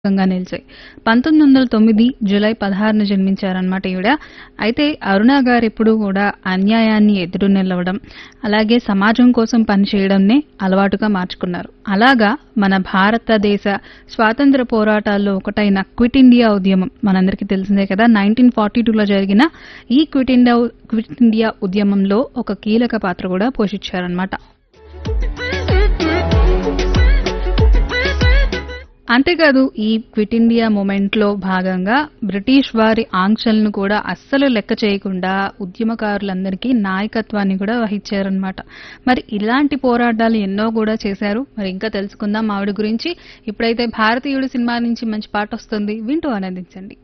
గా నిలిచాయి పంతొమ్మిది వందల తొమ్మిది జూలై పదహారున జన్మించారనమాట ఈవిడ అయితే అరుణ గారు ఎప్పుడూ కూడా అన్యాయాన్ని ఎదురు నిలవడం అలాగే సమాజం కోసం పనిచేయడంనే అలవాటుగా మార్చుకున్నారు అలాగా మన భారతదేశ స్వాతంత్ర పోరాటాల్లో ఒకటైన క్విట్ ఇండియా ఉద్యమం మనందరికీ తెలిసిందే కదా నైన్టీన్ ఫార్టీ టూలో జరిగిన ఈ క్విట్ ఇండియా క్విట్ ఇండియా ఉద్యమంలో ఒక కీలక పాత్ర కూడా పోషించారనమాట అంతేకాదు ఈ క్విట్ ఇండియా మూమెంట్ లో భాగంగా బ్రిటిష్ వారి ఆంక్షలను కూడా అస్సలు లెక్క చేయకుండా ఉద్యమకారులందరికీ నాయకత్వాన్ని కూడా వహించారనమాట మరి ఇలాంటి పోరాటాలు ఎన్నో కూడా చేశారు మరి ఇంకా తెలుసుకుందాం ఆవిడ గురించి ఇప్పుడైతే భారతీయుడు సినిమా నుంచి మంచి పాట వస్తుంది వింటూ ఆనందించండి